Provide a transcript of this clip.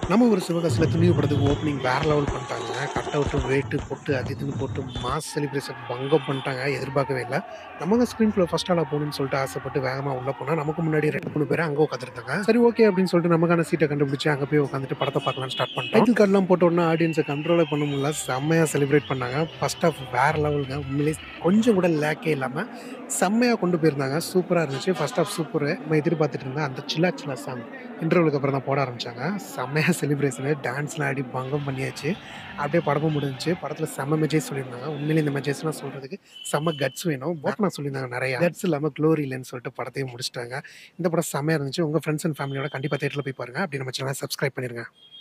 நம்ம ஒரு சிவகாசியில் துணிவு படத்துக்கு ஓப்பனிங் வேற லெவல் பண்ணிட்டாங்க கட் அவுட்டு வெயிட்டு போட்டு அது இதுன்னு போட்டு மாஸ் செலிப்ரேஷன் பங்கம் பண்ணிட்டாங்க எதிர்பார்க்கவே இல்லை நம்ம தான் ஸ்க்ரீன் ஃப்ளோ ஃபர்ஸ்ட் ஆளாக போகணும்னு சொல்லிட்டு ஆசைப்பட்டு வேகமாக உள்ள போனால் நமக்கு முன்னாடி ரெண்டு மூணு பேர் அங்கே உட்காந்துருந்தாங்க சரி ஓகே அப்படின்னு சொல்லிட்டு நமக்கான சீட்டை கண்டுபிடிச்சு அங்கே போய் உட்காந்துட்டு படத்தை பார்க்கலாம் ஸ்டார்ட் பண்ணிட்டோம் டைட்டில் கார்டெலாம் போட்ட உடனே ஆடியன்ஸை கண்ட்ரோலே பண்ண முடியல செம்மையாக செலிப்ரேட் பண்ணாங்க ஃபர்ஸ்ட் ஆஃப் வேற லெவலுங்க உண்மையிலே கொஞ்சம் கூட லேக்கே இல்லாமல் செம்மையாக கொண்டு போயிருந்தாங்க சூப்பராக இருந்துச்சு ஃபர்ஸ்ட் ஆஃப் சூப்பர் நம்ம எதிர்பார்த்துட்டு இருந்தேன் அந்த சில்லா சில்லா சாங் இன்டர்வலுக்கு அப்புறம் தான் போட ஆரம்பிச்சாங்க செம்மையாக செலிப்ரேஷனு டான்ஸ்லாம் ஆடி பங்கம் பண்ணியாச்சு அப்படியே படமும் முடிஞ்சுச்சு படத்தில் செம்ம மெஜேஸ் சொல்லியிருந்தாங்க உண்மையிலே இந்த மெஜேஸ்லாம் சொல்கிறதுக்கு செம்ம கட்ஸ் வேணும் போட்னா சொல்லியிருந்தாங்க நிறைய கட்ஸ் இல்லாமல் க்ளோரி இல்லைன்னு சொல்லிட்டு படத்தையும் முடிச்சிட்டாங்க இந்த படம் செம்மையாக இருந்துச்சு உங்கள் ஃப்ரெண்ட்ஸ் அண்ட் ஃபேமிலியோட கண்டிப்பாக தேட்டரில் போய் பாருங்க அப்படி நம்ம சேனலை சப்ஸ்கிரைப் பண்ணிருங்க